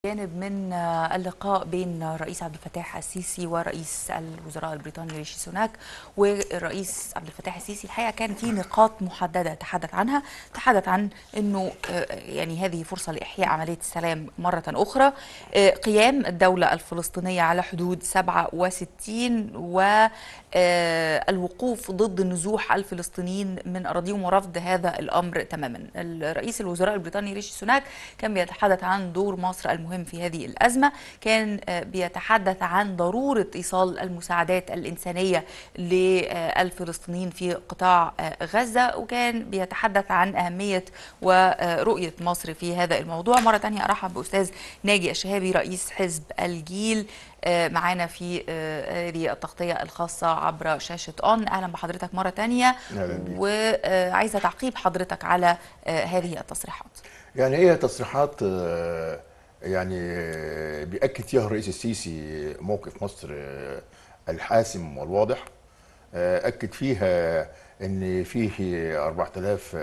جانب من اللقاء بين الرئيس عبد الفتاح السيسي ورئيس الوزراء البريطاني ريشي سوناك والرئيس عبد الفتاح السيسي الحقيقه كان في نقاط محدده تحدث عنها تحدث عن انه يعني هذه فرصه لاحياء عمليه السلام مره اخرى قيام الدوله الفلسطينيه على حدود 67 والوقوف ضد نزوح الفلسطينيين من اراضيهم ورفض هذا الامر تماما الرئيس الوزراء البريطاني ريشي سوناك كان بيتحدث عن دور مصر المهم المهم في هذه الأزمة كان بيتحدث عن ضرورة إيصال المساعدات الإنسانية للفلسطينيين في قطاع غزة وكان بيتحدث عن أهمية ورؤية مصر في هذا الموضوع مرة تانية أرحب بأستاذ ناجي الشهابي رئيس حزب الجيل معانا في هذه التغطية الخاصة عبر شاشة أون أهلا بحضرتك مرة تانية وعايزة تعقيب حضرتك على هذه التصريحات يعني هي تصريحات يعني بيأكد فيها الرئيس السيسي موقف مصر الحاسم والواضح أكد فيها أن فيه 4000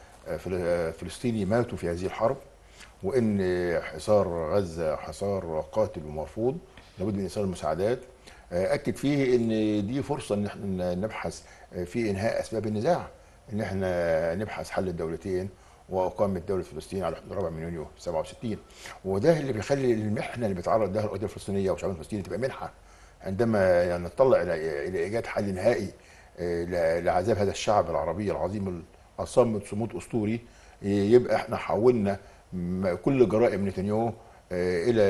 فلسطيني ماتوا في هذه الحرب وأن حصار غزة حصار قاتل ومرفوض لابد من إيصال المساعدات أكد فيه أن دي فرصة أن احنا نبحث في إنهاء أسباب النزاع أن احنا نبحث حل الدولتين واقامه دوله فلسطين على حدود 4 من يونيو 67 وده اللي بيخلي المحنه اللي بيتعرض لها القضيه الفلسطينيه والشعب الفلسطيني تبقى منحه عندما يعني نطلع الى الى ايجاد حل نهائي لعذاب هذا الشعب العربي العظيم الصامت صمود اسطوري يبقى احنا حولنا كل جرائم نتنياهو الى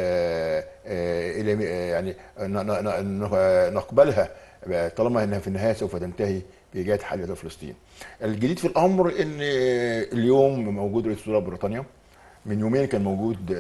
الى يعني نقبلها طالما انها في النهايه سوف تنتهي بايجاد حل لفلسطين. الجديد في الامر ان اليوم موجود رئيس وزراء بريطانيا من يومين كان موجود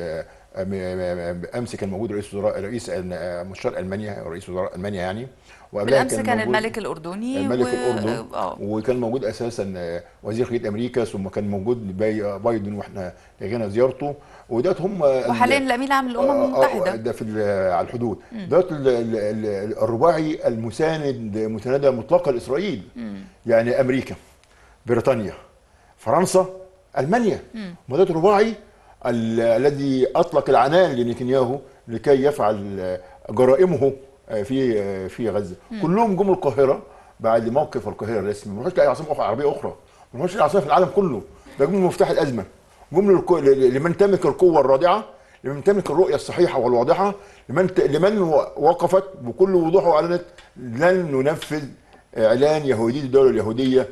امس كان موجود رئيس وزراء رئيس مستشار المانيا رئيس وزراء المانيا يعني وقبلها كان, كان الملك الاردني الملك و... الاردن آه. وكان موجود اساسا وزير خارجيه امريكا ثم كان موجود بايدن واحنا لغينا زيارته ودوت هم وحاليا الامين العام للامم المتحده ده في على الحدود دوت الرباعي المساند مسانده مطلقه لاسرائيل يعني امريكا بريطانيا فرنسا المانيا وده الرباعي الذي اطلق العنان لنتنياهو لكي يفعل جرائمه في في غزه مم. كلهم جم القاهره بعد موقف القاهره الرسمي ما اي عاصمه اخرى عربيه اخرى ما اي عاصمه في العالم كله ده جم مفتاح الازمه جم لمن تملك القوه الرادعه لمن تملك الرؤيه الصحيحه والواضحه لمن لمن وقفت بكل وضوح واعلنت لن ننفذ اعلان يهوديه الدوله اليهوديه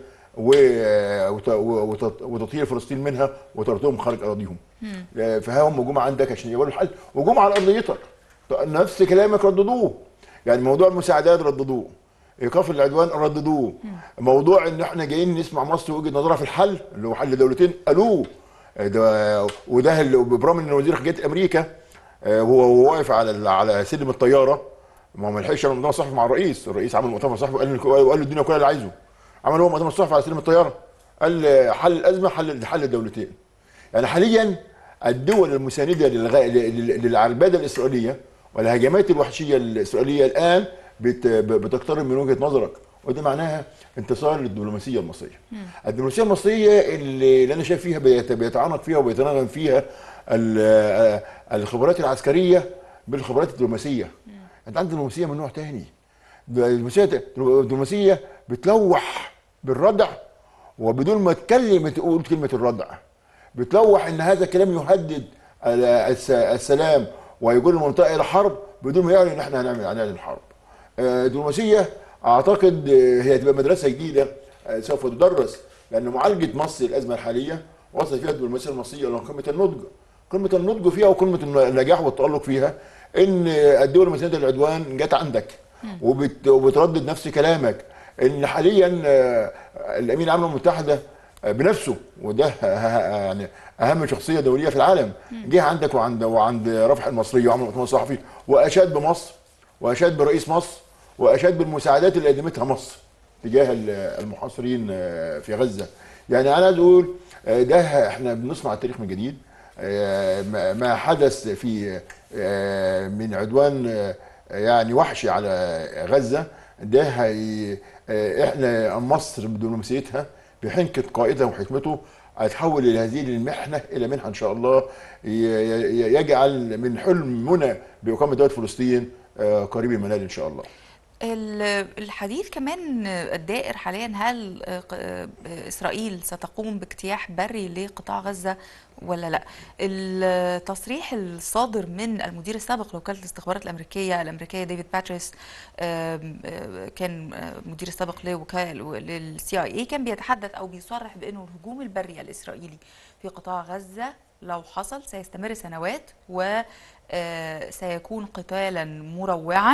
وتطهير فلسطين منها وطردهم خارج اراضيهم فها هم جم عندك عشان يقولوا الحل وجم على ارضيتك نفس كلامك رددوه يعني موضوع المساعدات رددوه ايقاف العدوان رددوه موضوع ان احنا جايين نسمع مصر وجهه نظرها في الحل اللي هو حل دولتين قالوه ده وده اللي برغم ان وزير خارجيه امريكا وهو واقف على على سلم الطياره ما ما لحقش يعمل مؤتمر صحفي مع الرئيس، الرئيس عمل مؤتمر صحفي وقال وقال له الدنيا كلها اللي عايزه. عمل هو مؤتمر صحفي على سلم الطياره. قال حل الازمه حل حل الدولتين. يعني حاليا الدول المسانده للعربده الاسرائيليه والهجمات الوحشيه الاسرائيليه الان بتقترب من وجهه نظرك وده معناها انتصار للدبلوماسيه المصريه. مم. الدبلوماسيه المصريه اللي انا شايف فيها بيتعانق فيها وبيتناغم فيها الخبرات العسكريه بالخبرات الدبلوماسيه. مم. انت عندك دبلوماسيه من نوع تاني. الدبلوماسيه بتلوح بالردع وبدون ما تكلم تقول كلمه الردع. بتلوح ان هذا الكلام يهدد السلام ويقول المنطقه الى حرب بدون ما يعلن ان احنا هنعمل اعلان الحرب. الدبلوماسيه اعتقد هي تبقى مدرسه جديده سوف تدرس لان معالجه مصر الازمه الحاليه وصل فيها الدبلوماسيه المصريه الى قمه النضج. قمه النضج فيها وقمه النجاح والتالق فيها ان الدول المسانده للعدوان جت عندك وبت وبتردد نفس كلامك ان حاليا الامين العام للامم المتحده بنفسه وده يعني اهم شخصيه دوليه في العالم جه عندك وعند وعند رفح المصريه وعمل مؤتمر صحفي واشاد بمصر واشاد برئيس مصر واشاد بالمساعدات اللي قدمتها مصر تجاه المحاصرين في غزه يعني انا عايز اقول ده احنا بنصنع التاريخ من جديد ما حدث في من عدوان يعني وحشي على غزه ده هي احنا مصر بدبلوماسيتها بحنكه قائدها وحكمته هيتحول الى هذه المحنه الى منحه ان شاء الله ي- ي- يجعل من حلم منى باقامه دوله فلسطين آه، قريب المنال ان شاء الله. ال- الحديث كمان الدائر حاليا هل آه، ق- آه، إسرائيل ستقوم باجتياح بري لقطاع غزة ولا لا التصريح الصادر من المدير السابق لوكالة الاستخبارات الأمريكية الأمريكية ديفيد باتريس آم، آه، كان آه، مدير السابق لوكالة للسي اي اي كان بيتحدث أو بيصرح بأنه الهجوم البري الإسرائيلي في قطاع غزة لو حصل سيستمر سنوات و آه، سيكون قتالا مروعا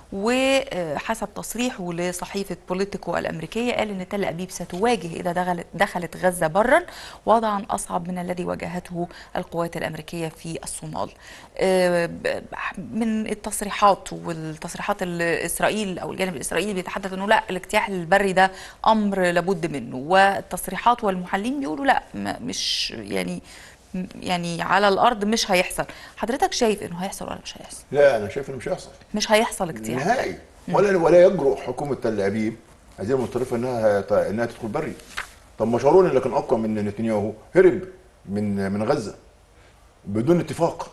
وحسب تصريحه لصحيفة بوليتيكو الأمريكية قال أن تل أبيب ستواجه إذا دخلت, دخلت غزة برا وضعا أصعب من الذي واجهته القوات الأمريكية في الصومال آه، ب- من التصريحات والتصريحات اللي إسرائيل أو الجانب الإسرائيلي بيتحدث أنه لا الاجتياح البري ده أمر لابد منه والتصريحات والمحللين بيقولوا لا ما- مش يعني يعني على الارض مش هيحصل حضرتك شايف انه هيحصل ولا مش هيحصل لا انا شايف انه مش هيحصل. مش هيحصل اجتياح نهائي ولا ولا يجرؤ حكومه تل ابيب هذه المتطرفه انها انها تدخل بري طب ما شارون اللي كان اقوى من نتنياهو هرب من من غزه بدون اتفاق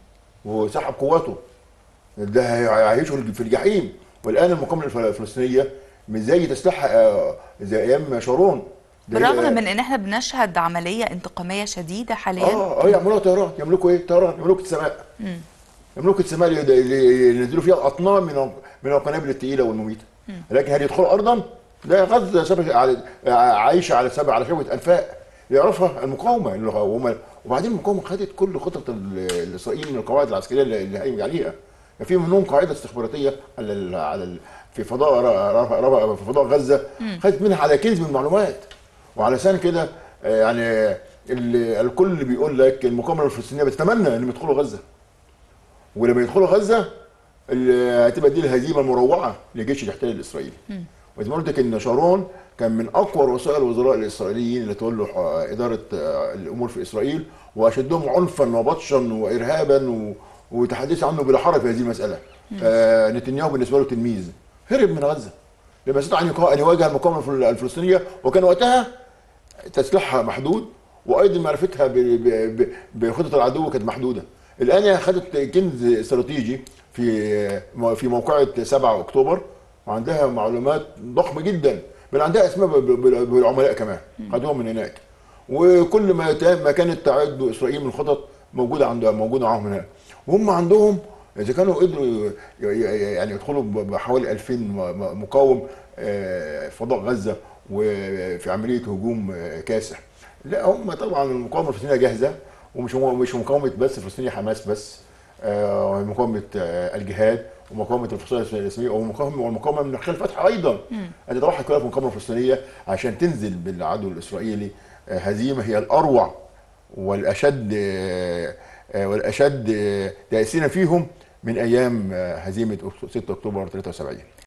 وسحب قواته ده هيعيشه في الجحيم والان المقاومه الف- الفلسطينيه مش زي تسليحها آه، زي ايام شارون ده هي- بالرغم من ان احنا بنشهد عمليه انتقاميه شديده حاليا اه اه يعملوها طيران يملكوا ايه؟ طيران يملكوا السماء يملكوا السماء اللي- اللي ينزلوا فيها اطنان من ال- من القنابل الثقيله والمميته لكن هل يدخلوا ارضا؟ ده غزه سبع على عايشه على سبع على شبكه انفاق يعرفها المقاومه اللي هم وبعدين المقاومه خدت كل خطط ال- الاسرائيلي من القواعد العسكريه اللي اللي هيجي عليها في منهم قاعده استخباراتيه على ال على ال في فضاء ر- ر- ر- في فضاء غزه خدت منها على كنز من المعلومات وعلشان كده آه، يعني ال- الكل بيقول لك المقاومه الفلسطينيه بتتمنى انهم يدخلوا غزه ولما يدخلوا غزه ال- هتبقى دي الهزيمه المروعه لجيش الاحتلال الاسرائيلي وزي ما قلت لك ان شارون كان من اقوى رؤساء الوزراء الاسرائيليين اللي تولوا ح- اداره آه، الامور في اسرائيل واشدهم عنفا وبطشا وارهابا و- وتحدث عنه بلا حرج في هذه المساله آه نتنياهو بالنسبه له تلميذ هرب من غزه لما استطاع ان يقا- أن يواجه المقاومه الفل- الفلسطينيه وكان وقتها تسليحها محدود وايضا معرفتها ب- ب- ب- بخطط العدو كانت محدوده الان هي خدت كنز استراتيجي في في موقعة 7 اكتوبر وعندها معلومات ضخمه جدا بل عندها اسماء ب- ب- بالعملاء كمان خدوها من هناك وكل ما تا- ما كانت تعد اسرائيل من خطط موجوده عندها موجوده معاهم هناك وهم عندهم اذا كانوا قدروا ي- ي- يعني يدخلوا ب- بحوالي 2000 م- م- مقاوم آه، فضاء غزه وفي عمليه هجوم آه، كاسح لا هم طبعا المقاومه الفلسطينيه جاهزه ومش مش مقاومه بس فلسطينيه حماس بس آه، مقاومه آه، الجهاد ومقاومه الفصائل الاسلاميه ومقاومه والمقاومه من خلال الفتح ايضا ان تضحي كلها في المقاومه الفلسطينيه عشان تنزل بالعدو الاسرائيلي آه، هزيمه هي الاروع والاشد آه، آه، والاشد آه، تاثيرا فيهم من ايام آه، هزيمه 6 اكتوبر 73